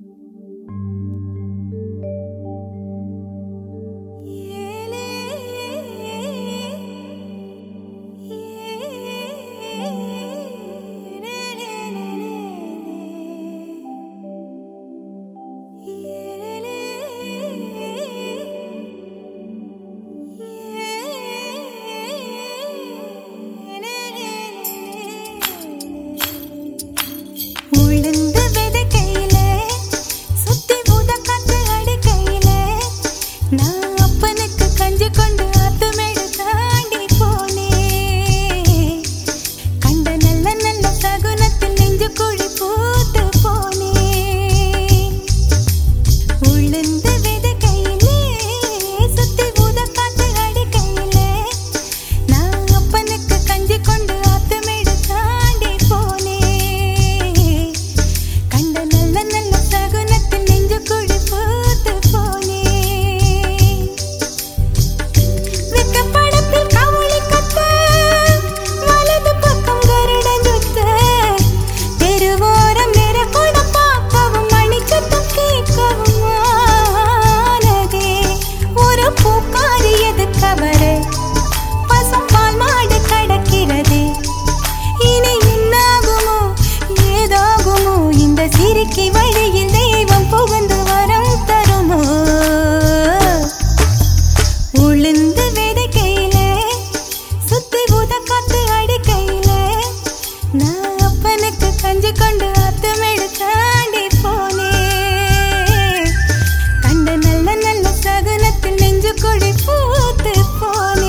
உளுந்து விதைக்கையிலே, சுத்தி ஊத காத்து அடிக்கையிலே, நான் அப்பனுக்கு கஞ்சி கொண்டு ஆத்துமேடு தாண்டி போனேன். கண்ட நல்ல நல்ல சகுனத்தில் நெஞ்சு குழி பூத்து போனேன். உளுந்து விதைக்கையிலே, சுத்தி ஊத காத்து அடிக்கையிலே, நான் அப்பனுக்கு கஞ்சி கொண்டு ஆத்துமேடு தாண்டி போனேன். கண்ட நல்ல நல்ல சகுனத்தில் நெஞ்சு குழி பூத்து போனேன். வெக்கப்படப்பில் கவுளி கத்த, வலது பக்கம் கருடன் சுத்த, தெருவோரம் நெருக்குடம் பார்க்கவும், மணிச்சத்தம் கேட்கவும் ஆனதே. ஒரு பூக்காரி எதுக்கவரு, பசும்பால் மாடு கடக்கிறதே. இனி என்னாகுமோ, ஏதாகுமோ, இந்த சிறுக்கி வழியில் தெய்வம் புகுந்து வரம் தருமோ உளுந்து விதைக்கையிலே, சுத்தி ஊத காத்து அடிக்கையிலே, நான் அப்பனுக்கு கஞ்சி கொண்டு ஆத்துமேடு தாண்டி போனேன். கண்ட நல்ல நல்ல சகுனத்தில் நெஞ்சு கொடி பூத்து போனேன்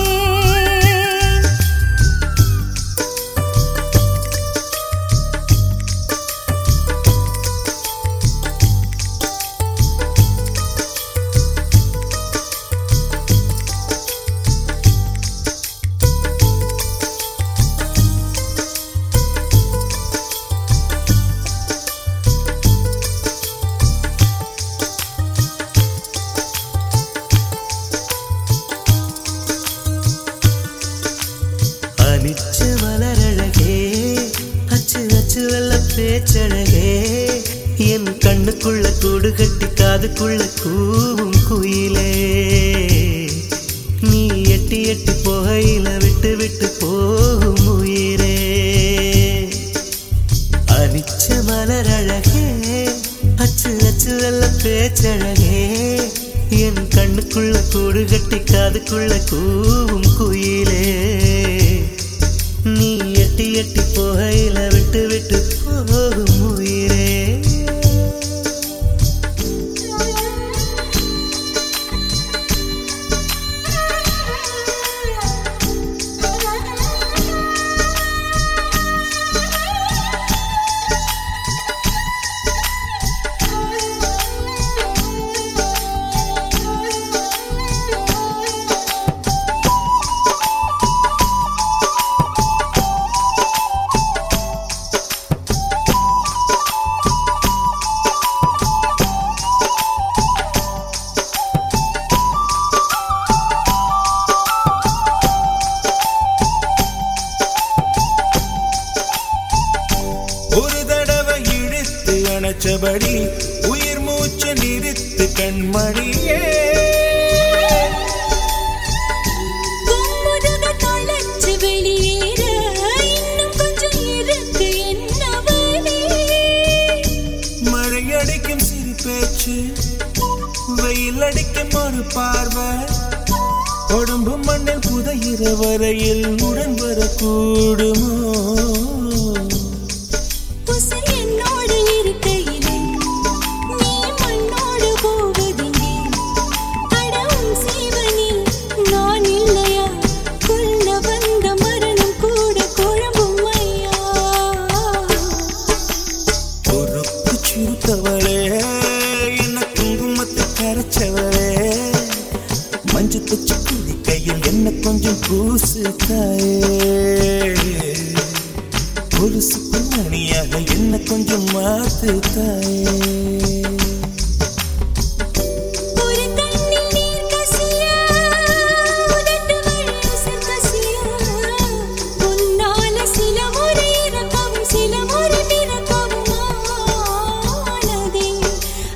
அனிச்ச மலரழகே அச்சு அச்சு வெள்ள பேச்சழகே என் கண்ணுக்குள்ள கூடு கட்டி காதுக்குள்ள கூவும் குயிலே நீ எட்டி எட்டி போகையில விட்டு விட்டு போகும் உயிரே அனிச்ச மலரழகே அச்சு அச்சு வெள்ள பேச்சழகே என் கண்ணுக்குள்ள கூடு கட்டி காதுக்குள்ள கூவும் குயிலே நீ எட்டி எட்டி போகையில விட்டு விட்டு போகும் உயிரே ஒரு தடவை இழுத்து அணைச்சபடி உயிர் மூச்சு நிறுத்து கண்மணியே கும்முருக தொலைச்சு வெளியேற இன்னும் கொஞ்சம் இருக்கு என்னவனே மழை அடிக்கும் சிறு பேச்சு வெயில் அடிக்கும் ஒரு பார்வை உடம்பு மண்ணில் புதையிற வரையில் உடன் வரக்கூடுமோ உசை என்னோடு இருக்கையிலே நீ மண்ணோடு போவதில்லை அடவும் சீவனில் நான் இல்லையா கொல்ல வந்த மரணம் கூட குழம்பும் ஐயா பொறுப்பு சிறுத்தவளே என்ன குங்குமத்தை கரைச்சவளே மஞ்சு தச்சு கையில் என்ன கொஞ்சம் பூசு தாயே கொலுசு பொன்னணியாக என்ன கொஞ்சம் மாத்து தாயே ஒரு கண்ணில் நீர் கசியா உதட்டு வழி உசர் கசியா உன்னால சில முறை இறக்கவும் சில முறை பிறக்கவும் ஆனதே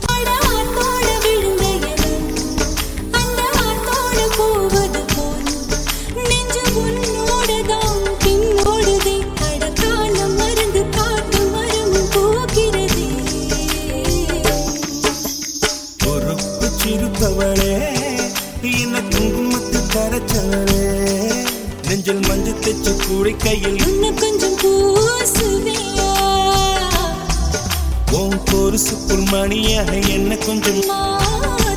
வச்சு குடிக்கையில் இன்னும் கொஞ்சம் பூசுவியா உன் பொருசுக்குள் மணியாக என்ன கொஞ்சம் மாறுவியா